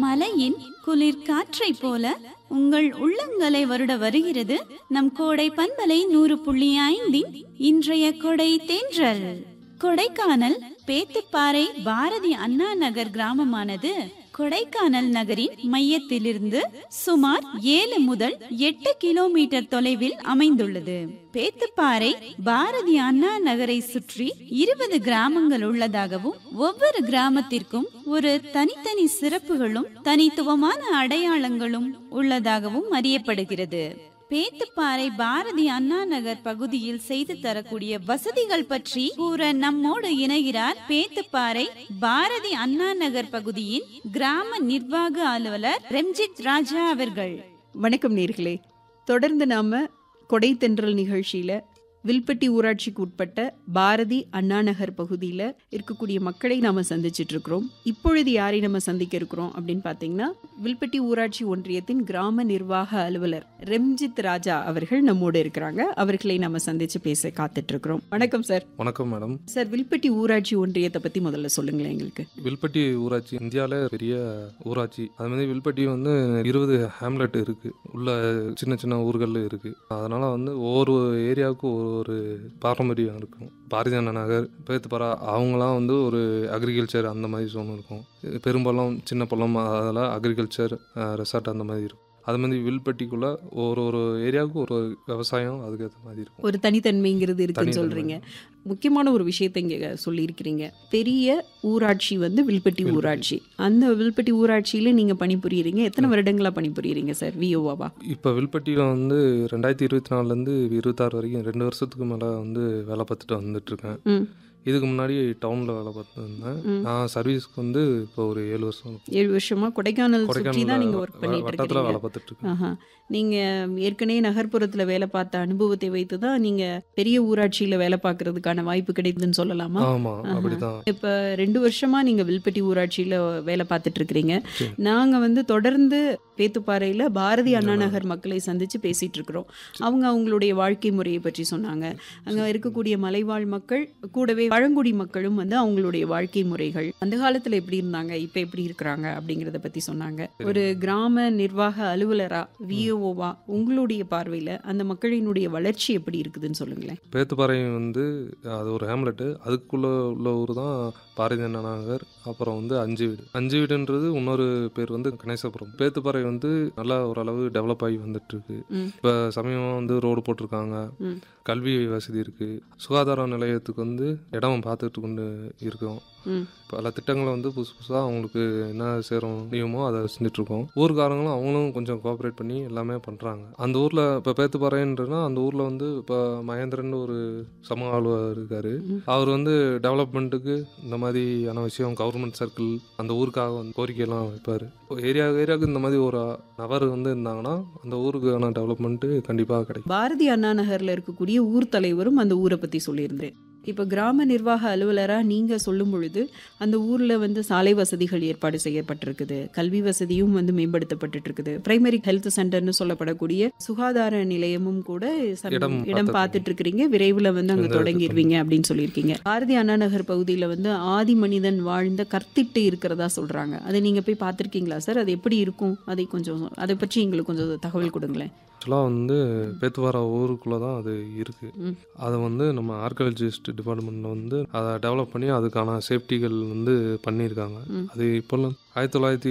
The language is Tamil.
மலையின் குளிர் காற்றைப் போல உங்கள் உள்ளங்களை வருட வருகிறது நம் கோடை பண்பலை நூறு புள்ளி ஐந்தின் இன்றைய கொடை தேன்றல் கொடைக்கானல் பேத்துப்பாறை பாரதி அண்ணா நகர் கிராமமானது கொடைக்கானல் நகரின் மையத்திலிருந்து சுமார் ஏழு முதல் எட்டு கிலோமீட்டர் தொலைவில் அமைந்துள்ளது பேத்துப்பாறை பாரதி அண்ணா நகரை சுற்றி இருபது கிராமங்கள் உள்ளதாகவும் ஒவ்வொரு கிராமத்திற்கும் ஒரு தனித்தனி சிறப்புகளும் தனித்துவமான அடையாளங்களும் உள்ளதாகவும் அறியப்படுகிறது பேத்துப்பாறை பாரதி அண்ணா நகர் பகுதியில் செய்து தரக்கூடிய வசதிகள் பற்றி கூற நம்மோடு இணைகிறார் பேத்துப்பாறை பாரதி அண்ணா நகர் பகுதியின் கிராம நிர்வாக அலுவலர் ரெம்ஜித் ராஜா அவர்கள் வணக்கம் நேர்களே தொடர்ந்து நாம கொடை தென்றல் நிகழ்ச்சியில வில்பட்டி ஊராட்சிக்கு உட்பட்ட பாரதி அண்ணா நகர் பகுதியில் இருக்கக்கூடிய மக்களை நாம சந்திச்சிட்டு இருக்கிறோம் இப்பொழுது யாரை நம்ம சந்திக்க இருக்கிறோம் அப்படின்னு பார்த்தீங்கன்னா வில்பட்டி ஊராட்சி ஒன்றியத்தின் கிராம நிர்வாக அலுவலர் ரெம்ஜித் ராஜா அவர்கள் நம்மோடு இருக்கிறாங்க அவர்களை நாம சந்திச்சு பேச காத்துட்டு இருக்கிறோம் வணக்கம் சார் வணக்கம் மேடம் சார் வில்பட்டி ஊராட்சி ஒன்றியத்தை பத்தி முதல்ல சொல்லுங்களேன் எங்களுக்கு வில்பட்டி ஊராட்சி இந்தியாவில் பெரிய ஊராட்சி அது மாதிரி வில்பட்டி வந்து இருபது ஹேம்லெட் இருக்கு உள்ள சின்ன சின்ன ஊர்கள் இருக்கு அதனால வந்து ஒவ்வொரு ஏரியாவுக்கும் ஒரு ஒரு பாரம்பரியம் இருக்கும் பாரதி அண்ணா நகர் பேத்துப்பாரா அவங்களாம் வந்து ஒரு அக்ரிகல்ச்சர் அந்த மாதிரி சோன் இருக்கும் பெரும்பள்ளம் சின்ன பள்ளம் அதெல்லாம் அக்ரிகல்ச்சர் ரெசார்ட் அந்த மாதிரி இருக்கும் அது மாதிரி வில்பட்டிக்குள்ள ஒரு ஒரு ஏரியாவுக்கும் ஒரு ஒரு விவசாயம் அதுக்கேற்ற மாதிரி இருக்கும் ஒரு தனித்தன்மைங்கிறது இருக்குன்னு தனித்தன்மை. சொல்றீங்க முக்கியமான ஒரு விஷயத்தை இங்க சொல்லியிருக்கிறீங்க பெரிய ஊராட்சி வந்து வில்பட்டி வில்பட்டி. ஊராட்சி அந்த வில்பட்டி ஊராட்சியில நீங்க பணிபுரியுறீங்க எத்தனை வருடங்களா பணிபுரியுறீங்க சார் விஓவாவா இப்போ வில்பட்டியில் வந்து ரெண்டாயிரத்தி இருபத்தி நாலுலேருந்து இருபத்தாறு வரைக்கும் ரெண்டு வருஷத்துக்கு மேலே வந்து வேலை பார்த்துட்டு வந்துட்டுருக்கேன் ம் இதுக்கு முன்னாடி டவுனில் வேலை பார்த்துட்டு இருந்தேன் ம். நான் சர்வீஸ்க்கு வந்து இப்போ ஒரு ஏழு வருஷம் ஏழு வருஷமா கொடைக்கானல் சுற்றி தான் கொடைக்கானல் நீங்க ஒர்க் பண்ணிட்டு வட்டத்தில் வேலை இருக்கீங்க பார்த்துட்டு இருக்கேன் ஆஹா நீங்க ஏற்கனவே நகர்ப்புறத்துல வேலை பார்த்த அனுபவத்தை வைத்து தான் நீங்க பெரிய ஊராட்சியில வேலை பார்க்கறதுக்கான வாய்ப்பு கிடைக்குதுன்னு சொல்லலாமா ஆமாம் ஆஹா. அப்படிதான் இப்ப ரெண்டு வருஷமா நீங்க வில்பட்டி ஊராட்சியில வேலை பார்த்துட்டு இருக்கிறீங்க சரி. நாங்க வந்து தொடர்ந்து பேத்துப்பாறையில பாரதி அண்ணா நகர் மக்களை சந்திச்சு பேசிட்டு இருக்கிறோம் அவங்க அவங்களுடைய வாழ்க்கை முறையை பற்றி சொன்னாங்க அங்க இருக்கக்கூடிய மலைவாழ் மக்கள் கூடவே பழங்குடி மக்களும் வந்து அவங்களுடைய வாழ்க்கை முறைகள் அந்த காலத்துல எப்படி இருந்தாங்க இப்ப எப்படி இருக்கிறாங்க அப்படிங்கறத பத்தி சொன்னாங்க ஒரு கிராம நிர்வாக அலுவலரா விஓஓவா உங்களுடைய பார்வையில அந்த மக்களினுடைய வளர்ச்சி எப்படி இருக்குதுன்னு சொல்லுங்களேன் பேத்துப்பாறை வந்து அது ஒரு ஹேம்லெட்டு அதுக்குள்ளே உள்ள ஊர் தான் பாரதி அண்ணா நகர் அப்புறம் வந்து அஞ்சு வீடு அஞ்சு வீடுன்றது இன்னொரு பேர் வந்து கணேசபுரம் பேத்துப்பாறை வந்து நல்லா ஓரளவு டெவலப் ஆகி வந்துட்டு இருக்கு ம். இப்போ சமயமாக வந்து ரோடு போட்டிருக்காங்க ம். கல்வி வசதி இருக்கு சுகாதார நிலையத்துக்கு வந்து இடம் பார்த்துட்டு கொண்டு இருக்கோம் ம். பல திட்டங்களை வந்து புதுசு புதுசாக அவங்களுக்கு என்ன சேரும் முடியுமோ அதை செஞ்சுட்டு இருக்கோம் ஊர்க்காரங்களும் அவங்களும் கொஞ்சம் கோஆப்ரேட் பண்ணி எல்லாமே பண்ணுறாங்க அந்த ஊரில் இப்போ பேத்துப்பாறைன்றனா அந்த ஊரில் வந்து இப்போ மகேந்திரன் ஒரு சமூக ஆளுநர் இருக்காரு ம். அவர் வந்து டெவலப்மெண்ட்டுக்கு இந்த மாதிரியான விஷயம் கவர்மெண்ட் சர்க்கிள் அந்த ஊருக்காக வந்து கோரிக்கையெல்லாம் வைப்பார் ஏரியா ஏரியாவுக்கு இந்த மாதிரி ஒரு நபர் வந்து இருந்தாங்கன்னா அந்த ஊருக்கான டெவலப்மெண்ட்டு கண்டிப்பாக கிடைக்கும் பாரதி அண்ணா நகர்ல இருக்கக்கூடிய ஊர் தலைவரும் அந்த ஊரை பத்தி சொல்லியிருந்தேன் இப்போ கிராம நிர்வாக அலுவலராக நீங்க சொல்லும் பொழுது அந்த ஊர்ல வந்து சாலை வசதிகள் ஏற்பாடு செய்யப்பட்டிருக்குது கல்வி வசதியும் வந்து மேம்படுத்தப்பட்டு இருக்குது பிரைமரி ஹெல்த் சென்டர்னு சொல்லப்படக்கூடிய சுகாதார நிலையமும் கூட சமீப- இடம் இடம் பார்த்துட்டு பார்த்துட்டு இருக்கிறீங்க விரைவில் வந்து அங்க இந்த தொடங்கிடுவீங்க அப்படின்னு சொல்லியிருக்கீங்க பாரதி அண்ணா நகர் பகுதியில வந்து ஆதி மனிதன் வாழ்ந்த கற்திட்டு இருக்கிறதா சொல்றாங்க அதை நீங்க போய் பார்த்திருக்கீங்களா சார் அது எப்படி இருக்கும் அதை கொஞ்சம் அதை பற்றி எங்களுக்கு கொஞ்சம் தகவல் கொடுங்களேன் ஆக்சுவலாக வந்து பேத்துவாரா ஊருக்குள்ளே தான் அது இருக்குது ம். அதை வந்து நம்ம ஆர்கியாலஜிஸ்ட் டிபார்ட்மெண்ட்டில் வந்து அதை டெவலப் பண்ணி அதுக்கான சேஃப்டிகள் வந்து பண்ணியிருக்காங்க ம். அது இப்போல்லாம் ஆயிரத்தி தொள்ளாயிரத்தி